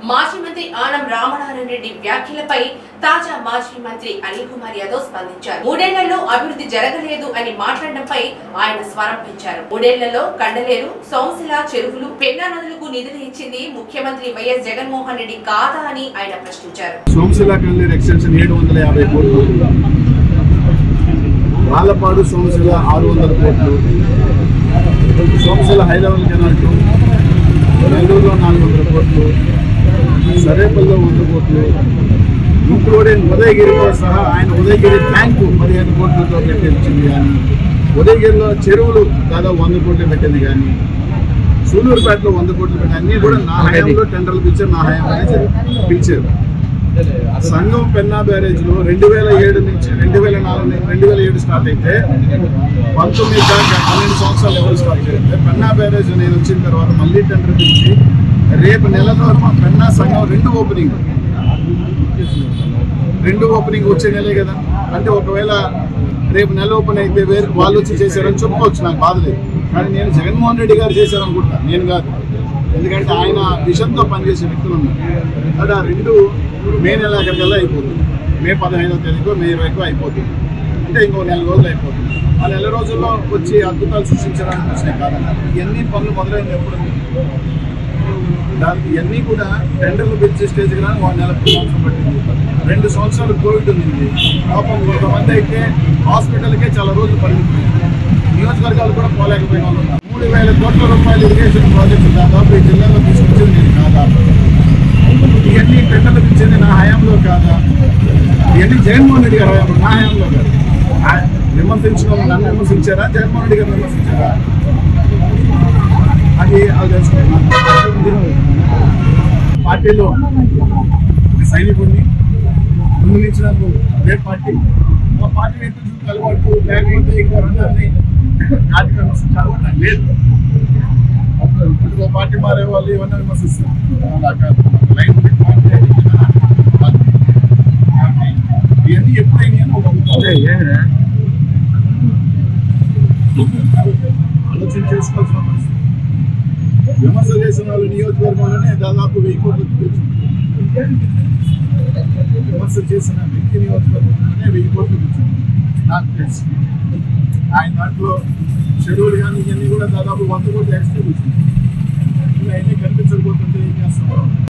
మాజీ మంత్రి ఆనం రామనారాయణ రెడ్డి వ్యాఖ్యలపై తాజా మాజీ మంత్రి అనిల్ కుమార్ యాదవ్ స్పందించారు మూడేళ్లలో అభివృద్ధి జరగలేదు అని మాట్లాడడంపై ఆయన స్వరం పెంచారు మూడేళ్లలో కండలేరు సోమశిల చెరువులు పెన్నా నదులకు నిధులు ఇచ్చింది ముఖ్యమంత్రి వైఎస్ జగన్మోహన్ రెడ్డి కాదా అని ఆయన ప్రశ్నించారు సోమశిల కల్లూరు ఎక్స్టెన్షన్ ఏడు వందల యాభై కోట్లు రాళ్లపాడు సోమశిల ఆరు వందల కోట్లు Somasila high level canal to నెల్లూరులో నాలుగు వందల కోట్లు సరేపల్లిలో వంద కోట్లు ఇంక్లూడింగ్ ఉదయగిరితో సహా ఆయన ఉదయగిరి ట్యాంకు పదిహేను కోట్లతో పెట్టించింది కానీ ఉదయగిరిలో చెరువులు దాదాపు వంద కోట్లు పెట్టింది కానీ సూలూరుపేటలో వంద కోట్లు పెట్టి అన్ని కూడా నా హయాంలో టెండర్లు పిలిచారు నా హయాంలోనే జరిగింది. పిలిచారు సంఘం పెన్నా బ్యారేజ్ లో రెండు వేల ఏడు నుంచి రెండు వేల నాలుగు నుంచి రెండు వేల ఏడు స్టార్ట్ అయితే పంతొమ్మిది దాకా పన్నెండు సంవత్సరాలు ఎవరు స్టార్ట్ చేస్తే పెన్నా బ్యారేజ్ నేను వచ్చిన తర్వాత మళ్ళీ టెండర్ పిలిచి రేపు నెలలో మా పెన్నా సంఘం రెండు ఓపెనింగ్ రెండు ఓపెనింగ్ వచ్చే నెలే కదా అంటే ఒకవేళ రేపు నెల ఓపెన్ అయితే వేరే వాళ్ళు వచ్చి చేశారని చెప్పుకోవచ్చు నాకు బాధ లేదు కానీ నేను జగన్మోహన్ రెడ్డి గారు చేశారనుకుంటా నేను కాదు ఎందుకంటే ఆయన విషన్తో పనిచేసే వ్యక్తులు ఉన్నారు అది ఆ రెండు మే నెలాఖరికల్లా అయిపోతుంది మే పదహైదవ తేదీకో మే ఇరవైకో అయిపోతుంది అంటే ఇంకో నెల రోజులు అయిపోతుంది ఆ నెల రోజుల్లో వచ్చి అద్భుతాలు సృష్టించడానికి వచ్చినాయి కాదన్న ఇవన్నీ పనులు మొదలైంది ఎప్పుడు దానికి ఇవన్నీ కూడా టెండర్లు పిలిచే స్టేజ్ కానీ ఒక నెల సంవత్సరం పట్టింది రెండు సంవత్సరాలు కోవిడ్ ఉంది పాపం కొంతమంది అయితే హాస్పిటల్కే చాలా రోజులు పడింది నియోజకవర్గాలు కూడా పోలేకపోయిన వాళ్ళు ఉన్నారు మూడు వేల కోట్ల రూపాయల ఇరిగేషన్ ప్రాజెక్టు దాదాపు ఈ జిల్లాలో తీసుకొచ్చింది నేను కాదా ఇవన్నీ టెండర్లు పిలిచింది నా హయాంలో కాదా ఇవన్నీ జగన్మోహన్ రెడ్డి గారి హయాంలో నా హయాంలో కాదు ఆ విమర్శించిన వాళ్ళు నన్ను విమర్శించారా జగన్మోహన్ రెడ్డి గారు విమర్శించారా అది అది తెలుసుకున్నాను పార్టీలో ఒక సైనికుడిని ముందు నుంచి నాకు ఏ పార్టీ ఆ పార్టీ నేతృత్వం అలవాటు లేకపోతే ఇంకా అందరినీ కార్యక్రమం చదవడం నాకు లేదు ఇప్పుడు ఒక పార్టీ మారే వాళ్ళు ఇవన్నీ విమర్శిస్తారు అలా కాదు లైన్ ఉంది, పార్టీ ఉంది కదా, పార్టీ. కాబట్టి ఇవన్నీ ఎప్పుడైనా ఒక ఆలోచన చేసుకోవాల్సిన పరిస్థితి విమర్శ చేసిన వాళ్ళు నియోజకవర్గంలోనే దాదాపు వెయ్యి కోట్లు తెచ్చింది విమర్శ చేసిన వ్యక్తి నియోజకవర్గంలోనే వెయ్యి కోట్లు తెచ్చింది నాకు తెలిసి ఆయన దాంట్లో షెడ్యూల్ కానీ ఇవన్నీ కూడా దాదాపు వంద కోట్లు ఎక్స్ట్రా వచ్చింది ఇవన్నీ కనిపించకపోతుంటే ఏం చేస్తాం